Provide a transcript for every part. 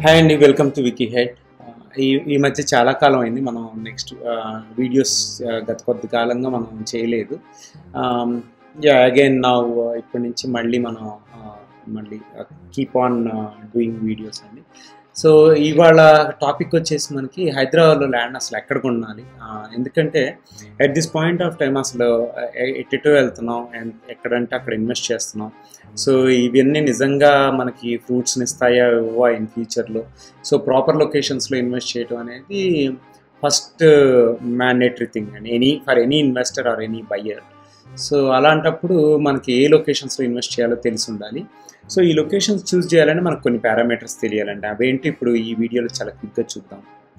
Hi అండి welcome to wiki head ఈ ఈ మధ్య చాలా కాలం అయింది మనం నెక్స్ట్ వీడియోస్ గత కొద్ది కాలంగా మనం చేయలేదు యా అగైన్ నా ఇప్పటి నుంచి మళ్ళీ మనం uh, మళ్ళీ కీప్ ఆన్ డూయింగ్ వీడియోస్ అండి సో ఇవాళ టాపిక్ వచ్చేసి మనకి హైదరాబాద్లో ల్యాండ్ అసలు ఎక్కడ కొనాలి Uh, ఎందుకంటే at this point of time అసలు ఎటు వెళ్తున్నాం and ఎక్కడంటే అక్కడ ఇన్వెస్ట్ చేస్తున్నాం సో ఇవన్నీ నిజంగా మనకి ఫ్రూట్స్ని ఇస్తాయా ఇవ్వా ఇన్ ఫ్యూచర్లో సో ప్రాపర్ లొకేషన్స్లో ఇన్వెస్ట్ చేయడం అనేది ఫస్ట్ మ్యాండేటరీ థింగ్ అండి any for any investor or any buyer so అలాంటప్పుడు మనకి ఏ లొకేషన్స్లో ఇన్వెస్ట్ చేయాలో తెలిసి ఉండాలి సో ఈ లొకేషన్స్ చూస్ చేయాలంటే మనకు కొన్ని పారామీటర్స్ తెలియాలండి అవేంటి ఇప్పుడు ఈ వీడియోలో చాలా క్విక్గా చూద్దాం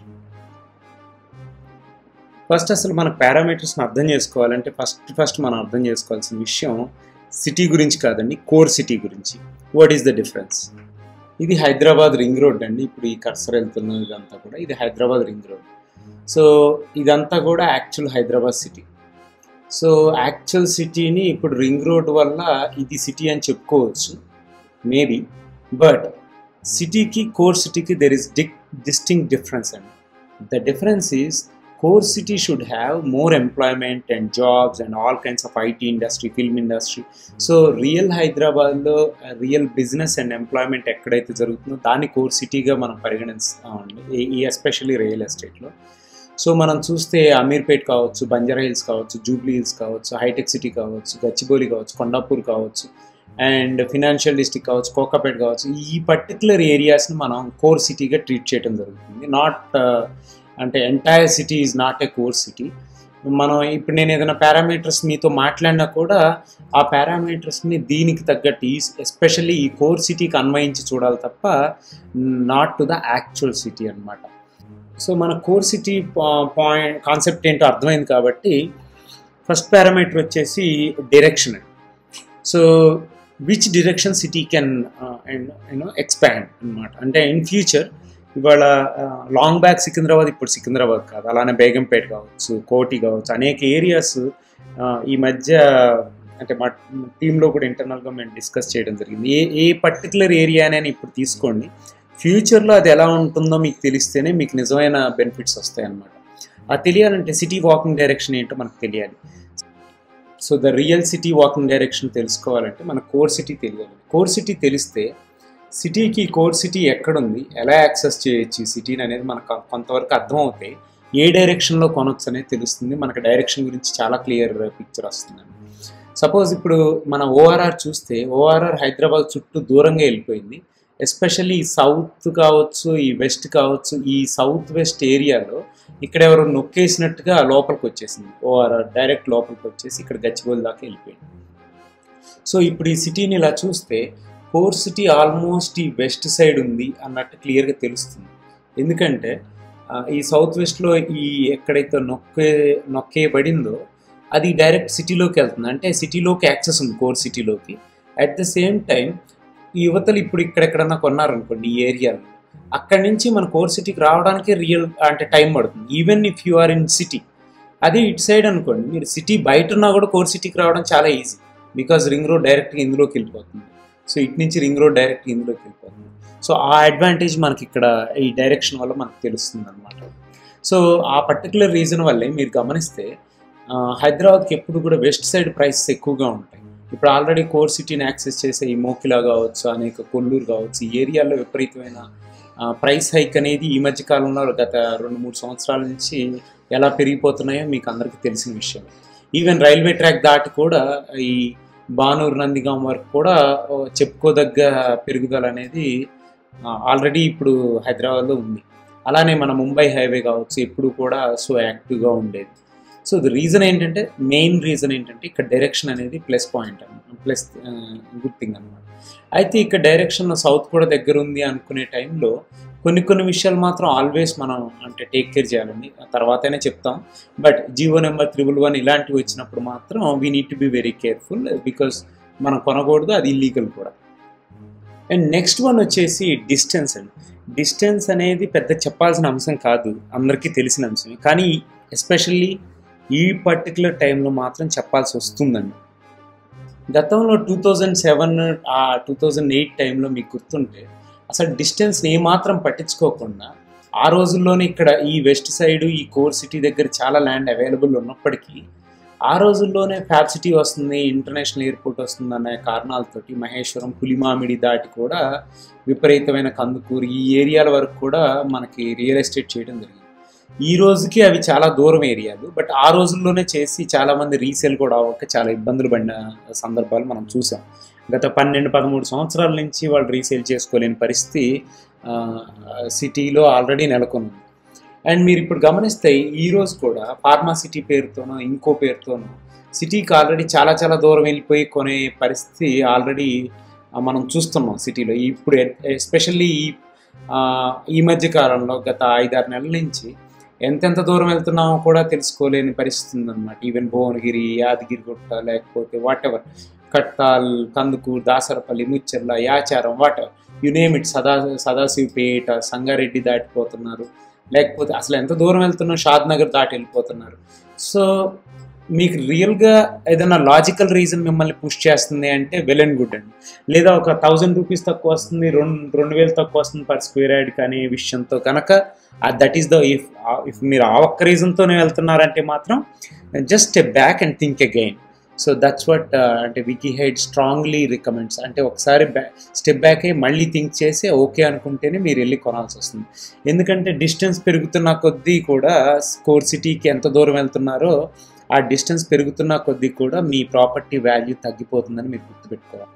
ఫస్ట్ అసలు మన పారామీటర్స్ని అర్థం చేసుకోవాలంటే ఫస్ట్ ఫస్ట్ మనం అర్థం చేసుకోవాల్సిన విషయం సిటీ గురించి కాదండి కోర్ సిటీ గురించి వాట్ ఈస్ ద డిఫరెన్స్ ఇది హైదరాబాద్ రింగ్ రోడ్ అండి ఇప్పుడు ఈ కర్సర్ వెళ్తున్నది ఇదంతా కూడా ఇది హైదరాబాద్ రింగ్ రోడ్ సో ఇదంతా కూడా actual Hyderabad city so actual సిటీని ఇప్పుడు రింగ్ రోడ్ వల్ల ఇది సిటీ అని చెప్పుకోవచ్చు మేబీ బట్ సిటీకి కోర్ సిటీకి దెర్ ఇస్ డిక్ డిస్టింగ్ డిఫరెన్స్ అండి the difference is core city should have more employment and jobs and all kinds of IT industry, film industry. So real హైదరాబాద్లో real business and employment ఎక్కడైతే జరుగుతుందో దాన్ని core సిటీగా మనం పరిగణిస్తామండి ఈ ఎస్పెషల్లీ రియల్ ఎస్టేట్లో సో మనం చూస్తే అమీర్పేట్ కావచ్చు బంజారా హిల్స్ కావచ్చు జూబ్లీ హిల్స్ కావచ్చు హైటెక్ సిటీ కావచ్చు గచ్చిబౌలి కావచ్చు కొండాపూర్ కావచ్చు అండ్ ఫినాన్షియల్ డిస్టిక్ కావచ్చు కోకాపేట్ కావచ్చు ఈ పర్టికులర్ ఏరియాస్ని మనం కోర్ సిటీగా ట్రీట్ చేయడం జరుగుతుంది నాట్ అంటే entire city is not a core city మనం ఇప్పుడు నేను ఏదైనా పారామీటర్స్ మీతో మాట్లాడినా కూడా ఆ పారామీటర్స్ని దీనికి తగ్గట్టు ఈ ఎస్పెషల్లీ ఈ కోర్ సిటీకి అన్వయించి చూడాలి తప్ప not to the actual city అనమాట సో మన కోర్ సిటీ పాయింట్ కాన్సెప్ట్ ఏంటో అర్థమైంది కాబట్టి ఫస్ట్ పారామీటర్ వచ్చేసి direction so which direction city can you know expand అనమాట అంటే ఇన్ ఫ్యూచర్ ఇవాళ లాంగ్ బ్యాక్ సికింద్రాబాద్ ఇప్పుడు సికింద్రాబాద్ కాదు అలానే బేగంపేట కావచ్చు కోటి కావచ్చు అనేక ఏరియాస్ ఈ మధ్య అంటే మా టీంలో కూడా ఇంటర్నల్గా మేము డిస్కస్ చేయడం జరిగింది ఏ ఏ పర్టికులర్ ఏరియా అని ఇప్పుడు తీసుకోండి ఫ్యూచర్లో అది ఎలా ఉంటుందో మీకు తెలిస్తేనే మీకు నిజమైన బెనిఫిట్స్ వస్తాయి అన్నమాట అది తెలియాలంటే సిటీ వాకింగ్ డైరెక్షన్ ఏంటో మనకు తెలియాలి so the real city walking direction తెలుసుకోవాలంటే మన కోర్ సిటీ తెలియాలి కోర్ సిటీ తెలిస్తే సిటీకి కోర్ సిటీ ఎక్కడుంది ఎలా యాక్సెస్ చేయొచ్చు ఈ సిటీని అనేది మనకు కొంతవరకు అర్థమవుతాయి ఏ డైరెక్షన్లో కొనొచ్చు అనేది తెలుస్తుంది మనకు డైరెక్షన్ గురించి చాలా క్లియర్ పిక్చర్ వస్తుందండి సపోజ్ ఇప్పుడు మన ఓఆర్ఆర్ చూస్తే ఓఆర్ఆర్ హైదరాబాద్ చుట్టూ దూరంగా వెళ్ళిపోయింది ఎస్పెషల్లీ ఈ సౌత్ కావచ్చు ఈ వెస్ట్ కావచ్చు ఈ సౌత్ వెస్ట్ ఏరియాలో ఇక్కడ ఎవరు నొక్కేసినట్టుగా లోపలికి వచ్చేసింది ఓఆర్ఆర్ డైరెక్ట్ లోపలికి వచ్చేసి ఇక్కడ గచ్చిబౌలి దాకా వెళ్ళిపోయింది సో ఇప్పుడు ఈ సిటీని ఇలా చూస్తే కోర్ సిటీ ఆల్మోస్ట్ ఈ వెస్ట్ సైడ్ ఉంది అన్నట్టు క్లియర్గా తెలుస్తుంది ఎందుకంటే ఈ సౌత్ వెస్ట్లో ఈ ఎక్కడైతే నొక్కే నొక్కేయబడిందో అది డైరెక్ట్ సిటీలోకి వెళ్తుంది అంటే సిటీలోకి యాక్సెస్ ఉంది కోర్ సిటీలోకి అట్ ద సేమ్ టైం ఈ యువతలు ఇప్పుడు ఇక్కడెక్కడన్నా కొన్నారనుకోండి ఈ ఏరియాలో అక్కడి నుంచి మన కోర్ సిటీకి రావడానికి రియల్ అంటే టైం పడుతుంది even if you are in city అదే ఇటు సైడ్ అనుకోండి మీరు సిటీ బయట ఉన్నా కూడా కోర్ సిటీకి రావడం చాలా ఈజీ బికాజ్ రింగ్ రోడ్ డైరెక్ట్గా ఇందులోకి వెళ్ళిపోతుంది సో ఇటు నుంచి రింగ్ రోడ్ డైరెక్ట్ ఇందులోకి వెళ్ళిపోతుంది సో ఆ అడ్వాంటేజ్ మనకి ఇక్కడ ఈ డైరెక్షన్ వల్ల మనకు తెలుస్తుంది అనమాట సో ఆ పర్టికులర్ రీజన్ వల్లే మీరు గమనిస్తే హైదరాబాద్కి ఎప్పుడు కూడా వెస్ట్ సైడ్ ప్రైసెస్ ఎక్కువగా ఉంటాయి ఇప్పుడు ఆల్రెడీ కోర్ సిటీని యాక్సెస్ చేసే ఈ మోకిలా కావచ్చు అనేక కొల్లూరు కావచ్చు ఈ ఏరియాలో విపరీతమైన ప్రైస్ హైక్ అనేది ఈ మధ్య కాలంలో గత రెండు మూడు సంవత్సరాల నుంచి ఎలా పెరిగిపోతున్నాయో మీకు అందరికీ తెలిసిన విషయం ఈవెన్ రైల్వే ట్రాక్ దాటి కూడా ఈ బానూరు నందిగాం వరకు కూడా చెప్పుకోదగ్గ పెరుగుదల అనేది ఆల్రెడీ ఇప్పుడు హైదరాబాద్లో ఉంది అలానే మన ముంబై హైవే కావచ్చు ఎప్పుడు కూడా సో యాక్టివ్గా ఉండేది సో ది రీజన్ ఏంటంటే మెయిన్ రీజన్ ఏంటంటే ఇక్కడ డైరెక్షన్ అనేది ప్లస్ పాయింట్ అనమాట ప్లస్ గుడ్ థింగ్ అనమాట అయితే ఇక్కడ డైరెక్షన్ సౌత్ కూడా దగ్గర ఉంది అనుకునే టైంలో కొన్ని కొన్ని విషయాలు మాత్రం ఆల్వేస్ మనం అంటే టేక్ కేర్ చేయాలండి తర్వాతనే చెప్తాం but GO number triple one ఇలాంటివి వచ్చినప్పుడు మాత్రం we need to be very careful because మనం కొనకూడదు అది ఇల్లీగల్ కూడా అండ్ నెక్స్ట్ వన్ వచ్చేసి డిస్టెన్స్ అండి డిస్టెన్స్ అనేది పెద్ద చెప్పాల్సిన అంశం కాదు అందరికీ తెలిసిన అంశమే కానీ ఎస్పెషల్లీ ఈ పర్టికులర్ టైంలో మాత్రం చెప్పాల్సి వస్తుందండి గతంలో టూ థౌజండ్ సెవెన్ ఆ టూ థౌజండ్ ఎయిట్ టైంలో మీకు గుర్తుంటే అసలు డిస్టెన్స్ ఏమాత్రం పట్టించుకోకుండా ఆ రోజుల్లోనే ఇక్కడ ఈ వెస్ట్ సైడ్ ఈ కోర్ సిటీ దగ్గర చాలా ల్యాండ్ అవైలబుల్ ఉన్నప్పటికీ ఆ రోజుల్లోనే ఫ్యాబ్ సిటీ వస్తుంది ఇంటర్నేషనల్ ఎయిర్పోర్ట్ వస్తుంది అనే కారణాలతోటి మహేశ్వరం పులిమామిడి దాటి కూడా విపరీతమైన కందుకూరు ఈ ఏరియాల వరకు కూడా మనకి రియల్ ఎస్టేట్ చేయడం జరిగింది ఈ రోజుకి అవి చాలా దూరం ఏరియాలు బట్ ఆ రోజుల్లోనే చేసి చాలామంది రీసేల్ కూడా అవ్వక చాలా ఇబ్బందులు పడిన సందర్భాలు మనం చూసాం గత పన్నెండు పదమూడు సంవత్సరాల నుంచి వాళ్ళు రీసేల్ చేసుకోలేని పరిస్థితి సిటీలో ఆల్రెడీ నెలకొంది అండ్ మీరు ఇప్పుడు గమనిస్తే ఈ రోజు కూడా ఫార్మా సిటీ పేరుతోనో ఇంకో పేరుతోనో సిటీకి ఆల్రెడీ చాలా చాలా దూరం వెళ్ళిపోయి కొనే పరిస్థితి ఆల్రెడీ మనం చూస్తున్నాం సిటీలో ఇప్పుడు ఎస్పెషల్లీ ఈ ఆ, ఈ మధ్య కాలంలో గత ఐదారు నెలల నుంచి ఎంతెంత దూరం వెళ్తున్నామో కూడా తెలుసుకోలేని పరిస్థితి ఉందన్నమాట ఈవెన్ భువనగిరి యాదగిరిగుట్ట లేకపోతే whatever Kadthal Kandukur Dasarpally Mucherla Yacharam whatever you name it సదా సదాశివపేట సంగారెడ్డి దాటిపోతున్నారు లేకపోతే అసలు ఎంత దూరం వెళ్తున్నా షాద్ నగర్ దాటి వెళ్ళిపోతున్నారు సో మీకు రియల్గా ఏదైనా లాజికల్ రీజన్ మిమ్మల్ని పుష్ చేస్తుంది అంటే వెల్ అండ్ గుడ్ అండి లేదా ఒక థౌజండ్ రూపీస్ తక్కువ వస్తుంది రెండు రెండు వేలు తక్కువ వస్తుంది పర్ స్క్వేర్ యార్డ్ కానీ విషయంతో కనుక that is the if if మీరు ఆ ఒక్క రీజన్తోనే వెళ్తున్నారంటే మాత్రం just step back and think again so that's what అంటే వికీ హెడ్ స్ట్రాంగ్లీ రికమెండ్స్ అంటే ఒకసారి బ్యా స్టెప్ బ్యాక్ అయ్యి మళ్ళీ థింక్ చేసి ఓకే అనుకుంటేనే మీరు వెళ్ళి కొనాల్సి వస్తుంది ఎందుకంటే డిస్టెన్స్ పెరుగుతున్న కొద్దీ కూడా కోర్ సిటీకి ఎంత దూరం వెళ్తున్నారో ఆ డిస్టెన్స్ పెరుగుతున్న కొద్దీ కూడా మీ ప్రాపర్టీ వాల్యూ తగ్గిపోతుందని మీరు గుర్తుపెట్టుకోవాలి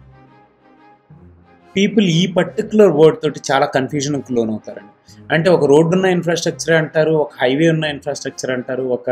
పీపుల్ ఈ పర్టికులర్ వర్డ్ తోటి చాలా కన్ఫ్యూజన్కి లోన్ అవుతారండి అంటే ఒక రోడ్డు ఉన్న ఇన్ఫ్రాస్ట్రక్చర్ అంటారు ఒక హైవే ఉన్న ఇన్ఫ్రాస్ట్రక్చర్ అంటారు ఒక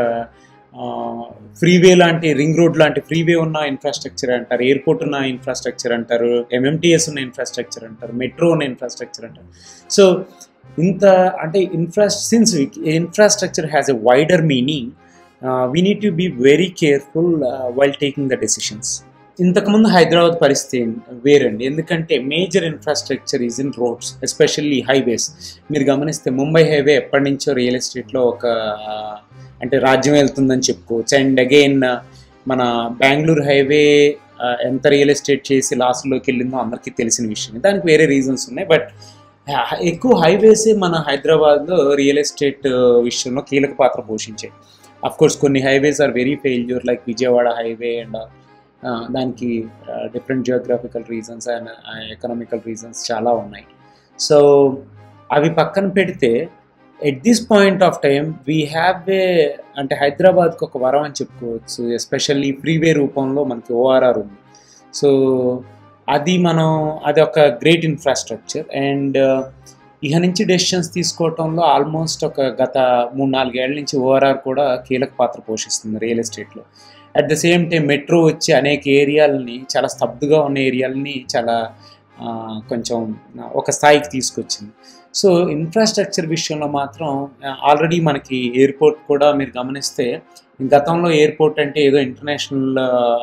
ఫ్రీవే లాంటి రింగ్ రోడ్ లాంటి ఫ్రీవే ఉన్న ఇన్ఫ్రాస్ట్రక్చర్ అంటారు ఎయిర్పోర్ట్ ఉన్న ఇన్ఫ్రాస్ట్రక్చర్ అంటారు ఎంఎంటీఎస్ ఉన్న ఇన్ఫ్రాస్ట్రక్చర్ అంటారు మెట్రో ఉన్న ఇన్ఫ్రాస్ట్రక్చర్ అంటారు సో ఇంత అంటే infra since infrastructure has a wider meaning we need to be very careful while taking the decisions ఇంతకుముందు హైదరాబాద్ పరిస్థితి వేరండి ఎందుకంటే major infrastructure is in roads especially highways మీరు గమనిస్తే ముంబై హైవే ఎప్పటి నుంచో రియల్ ఎస్టేట్లో ఒక ఆ, అంటే రాజ్యం వెళ్తుందని చెప్పుకోవచ్చు అండ్ అగైన్ మన బెంగళూరు హైవే ఆ, ఎంత రియల్ ఎస్టేట్ చేసి లాస్ట్లోకి వెళ్ళిందో అందరికీ తెలిసిన విషయం దానికి వేరే రీజన్స్ ఉన్నాయి బట్ ఎక్కువ హైవేసే మన హైదరాబాద్లో రియల్ ఎస్టేట్ విషయంలో కీలక పాత్ర పోషించాయి అఫ్ కోర్స్ కొన్ని highways are very failure like Vijayawada highway and దానికి different geographical reasons and economical reasons చాలా ఉన్నాయి సో అవి పక్కన పెడితే at this point of time we have a అంటే హైదరాబాద్కి ఒక వరం అని చెప్పుకోవచ్చు ఎస్పెషల్లీ ఫ్రీవే రూపంలో మనకి ఓఆర్ఆర్ ఉంది సో అది మనం అది ఒక గ్రేట్ ఇన్ఫ్రాస్ట్రక్చర్ అండ్ ఇక నుంచి డెసిషన్స్ తీసుకోవటంలో ఆల్మోస్ట్ ఒక గత మూడు నాలుగేళ్ల నుంచి ఓఆర్ఆర్ కూడా కీలక పాత్ర పోషిస్తుంది రియల్ ఎస్టేట్లో at the same time metro వచ్చి అనేక ఏరియాలని చాలా స్తబ్దుగా ఉన్న ఏరియాలని చాలా ఆ, కొంచెం ఒక స్థాయికి తీసుకొచ్చింది సో ఇన్ఫ్రాస్ట్రక్చర్ విషయంలో మాత్రం ఆల్రెడీ మనకి ఎయిర్పోర్ట్ కూడా మీరు గమనిస్తే గతంలో ఎయిర్పోర్ట్ అంటే ఏదో ఇంటర్నేషనల్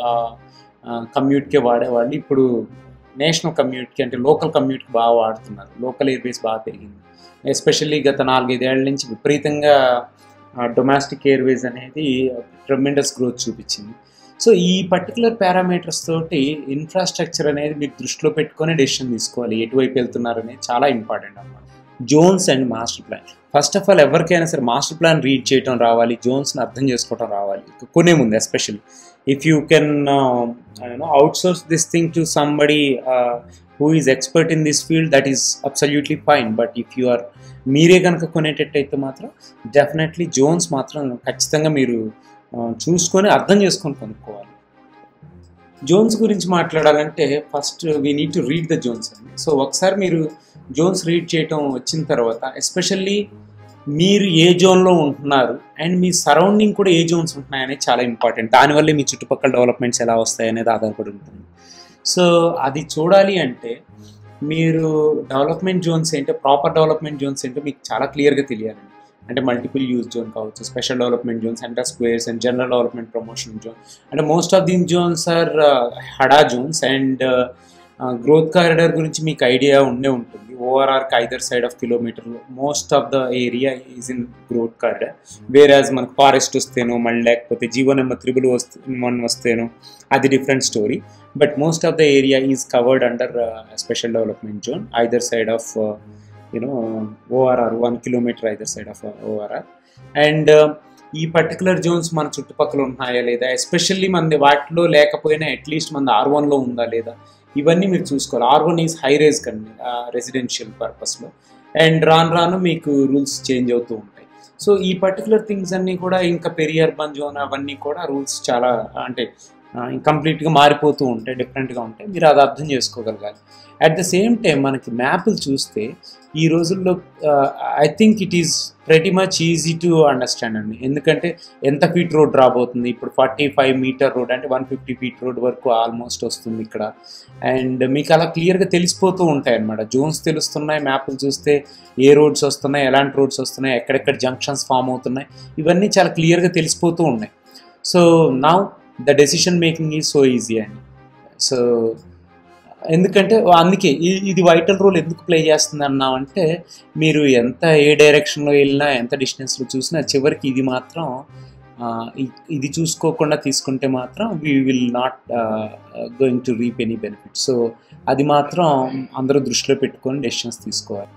కమ్యూట్కే వాడేవాళ్ళు ఇప్పుడు నేషనల్ కమ్యూట్కి అంటే లోకల్ కమ్యూట్కి బాగా వాడుతున్నారు లోకల్ ఎయిర్వేస్ బాగా పెరిగింది ఎస్పెషల్లీ గత నాలుగైదేళ్ల నుంచి విపరీతంగా డొమెస్టిక్ ఎయిర్వేస్ అనేది ట్రెమెండస్ గ్రోత్ చూపించింది సో ఈ పర్టికులర్ పారామీటర్స్ తోటి ఇన్ఫ్రాస్ట్రక్చర్ అనేది మీరు దృష్టిలో పెట్టుకొని డెసిషన్ తీసుకోవాలి ఎటువైపు వెళ్తున్నారు అనేది చాలా ఇంపార్టెంట్ అన్నమాట zones and master plan first of all ఎవరికైనా సరే మాస్టర్ ప్లాన్ రీడ్ చేయడం రావాలి జోన్స్ని అర్థం చేసుకోవడం రావాలి కొనే ముందు especially if you can outsource this thing to somebody who is expert in this field that is absolutely fine but if you are మీరే కనుక కొనేటట్టయితే మాత్రం డెఫినెట్లీ జోన్స్ మాత్రం ఖచ్చితంగా మీరు ఆ, చూసుకొని అర్థం చేసుకొని కొనుక్కోవాలి జోన్స్ గురించి మాట్లాడాలంటే first we need to read the zones అండి సో ఒకసారి మీరు జోన్స్ రీడ్ చేయటం వచ్చిన తర్వాత ఎస్పెషల్లీ మీరు ఏ జోన్లో ఉంటున్నారు అండ్ మీ సరౌండింగ్ కూడా ఏ జోన్స్ ఉంటున్నాయనేది చాలా ఇంపార్టెంట్ దానివల్లే మీ చుట్టుపక్కల డెవలప్మెంట్స్ ఎలా వస్తాయి అనేది ఆధారపడి ఉంటుంది సో అది చూడాలి అంటే మీరు డెవలప్మెంట్ జోన్స్ ఏంటో ప్రాపర్ డెవలప్మెంట్ జోన్స్ ఏంటో మీకు చాలా క్లియర్గా తెలియాలండి అంటే మల్టిపుల్ యూజ్ జోన్ కావచ్చు special development zone center squares and general development promotion zone అంటే most of these zones are HUDA zones and growth corridor గురించి మీకు ఐడియా ఉండే ఉంటుంది ఓఆర్ఆర్కి either side of kilometer most of the area is in growth corridor whereas మనకు forest వస్తేనో మళ్ళీ లేకపోతే జీవో నెంబర్ త్రిబుల్ వస్తే వన్ వస్తేనో అది different story but most of the area is covered under special development zone either side of you know ORR one kilometer either side of ORR and ఈ particular zones మన చుట్టుపక్కల ఉన్నాయా లేదా especially మనది వాటిలో లేకపోయినా అట్లీస్ట్ మన ఆర్ వన్లో ఉందా లేదా ఇవన్నీ మీరు చూసుకోవాలి R one is high rise కండి రెసిడెన్షియల్ పర్పస్లో అండ్ రాను రాను మీకు రూల్స్ చేంజ్ అవుతూ ఉంటాయి సో ఈ పర్టికులర్ థింగ్స్ అన్నీ కూడా ఇంకా పెరియర్ బన్ జోన్ అవన్నీ కూడా రూల్స్ చాలా అంటే కంప్లీట్గా మారిపోతూ ఉంటాయి డిఫరెంట్గా ఉంటాయి మీరు అది అర్థం చేసుకోగలగాలి అట్ ద సేమ్ టైం మనకి మ్యాప్లు చూస్తే ఈ రోజుల్లో I think it is pretty much easy to understand అండి ఎందుకంటే ఎంత ఫీట్ రోడ్ రాబోతుంది ఇప్పుడు ఫార్టీ ఫైవ్ మీటర్ రోడ్ అంటే వన్ ఫిఫ్టీ ఫీట్ రోడ్ వరకు ఆల్మోస్ట్ వస్తుంది ఇక్కడ అండ్ మీకు అలా క్లియర్గా తెలిసిపోతూ ఉంటాయి అన్నమాట జోన్స్ తెలుస్తున్నాయి మ్యాప్లు చూస్తే ఏ రోడ్స్ వస్తున్నాయి ఎలాంటి రోడ్స్ వస్తున్నాయి ఎక్కడెక్కడ జంక్షన్స్ ఫామ్ అవుతున్నాయి ఇవన్నీ చాలా క్లియర్గా తెలిసిపోతూ ఉన్నాయి సో నా the decision making is so easy అండి సో ఎందుకంటే అందుకే ఇది వైటల్ రోల్ ఎందుకు ప్లే చేస్తుంది అన్నామంటే మీరు ఎంత ఏ డైరెక్షన్లో వెళ్ళినా ఎంత డిస్టెన్స్లో చూసినా చివరికి ఇది మాత్రం ఇది చూసుకోకుండా తీసుకుంటే మాత్రం we will not going to reap any benefit so అది మాత్రం అందరూ దృష్టిలో పెట్టుకొని డెసిషన్స్ తీసుకోవాలి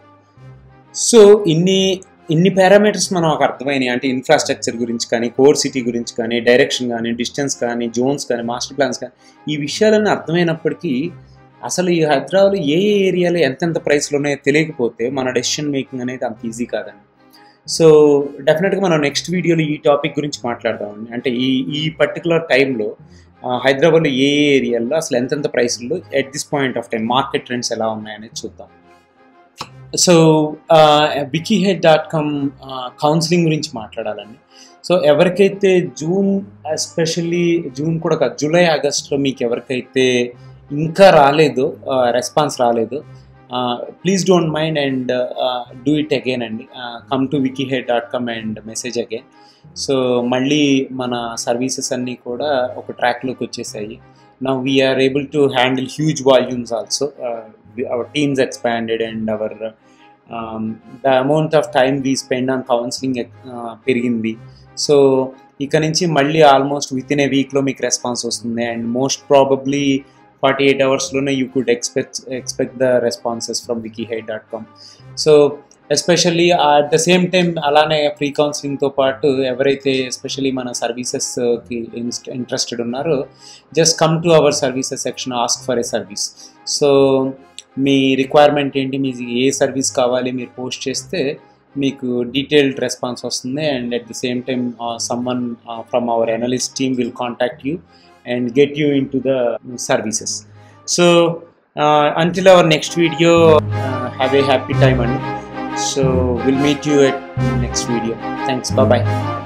సో ఇన్ని ఇన్ని పారామీటర్స్ మనం ఒక అర్థమైనాయి అంటే ఇన్ఫ్రాస్ట్రక్చర్ గురించి కానీ కోర్ సిటీ గురించి కానీ డైరెక్షన్ కానీ డిస్టెన్స్ కానీ జోన్స్ కానీ మాస్టర్ ప్లాన్స్ కానీ ఈ విషయాలన్నీ అర్థమైనప్పటికీ అసలు ఈ హైదరాబాద్లో ఏ ఏ ఏరియాలో ఎంతెంత ప్రైస్లు ఉన్నాయో తెలియకపోతే మన డెసిషన్ మేకింగ్ అనేది అంత ఈజీ కాదండి సో డెఫినెట్గా మనం నెక్స్ట్ వీడియోలో ఈ టాపిక్ గురించి మాట్లాడదామండి అంటే ఈ ఈ పర్టికులర్ టైంలో హైదరాబాద్లో ఏ ఏ ఏరియాల్లో అసలు ఎంతెంత ప్రైస్లో at this point of time market trends ఎలా ఉన్నాయనేది చూద్దాం so Wikihead dot com counseling గురించి మాట్లాడాలండి సో ఎవరికైతే జూన్ ఎస్పెషల్లీ జూన్ కూడా కాదు జూలై ఆగస్ట్లో మీకు ఎవరికైతే ఇంకా రాలేదు రెస్పాన్స్ రాలేదు please don't mind and do it again అండి come to Wikihead dot com and message again so మళ్ళీ మన సర్వీసెస్ అన్నీ కూడా ఒక ట్రాక్లోకి వచ్చేసాయి now we are able to handle huge volumes also uh, our teams expanded and our um, the amount of time we spend on counseling uh, పెరిగింది so ఇక నుంచి మళ్ళీ ఆల్మోస్ట్ విత్ ఇన్ ఏ వీక్లో మీకు రెస్పాన్స్ వస్తుంది and most probably forty eight అవర్స్లోనే you could expect expect the responses from Wikihead dot com so especially at the same time అలానే free కౌన్సిలింగ్తో పాటు ఎవరైతే ఎస్పెషల్లీ మన సర్వీసెస్కి ఇంట్రెస్టెడ్ ఉన్నారో just come to our services section ask for a service so మీ requirement ఏంటి మీకు ఏ సర్వీస్ కావాలి మీరు పోస్ట్ చేస్తే మీకు డీటెయిల్డ్ రెస్పాన్స్ వస్తుంది and at the same time someone from hour analyst team will contact you and get you into the services so until our next video have a happy time అండి so we'll meet you at next video thanks bye bye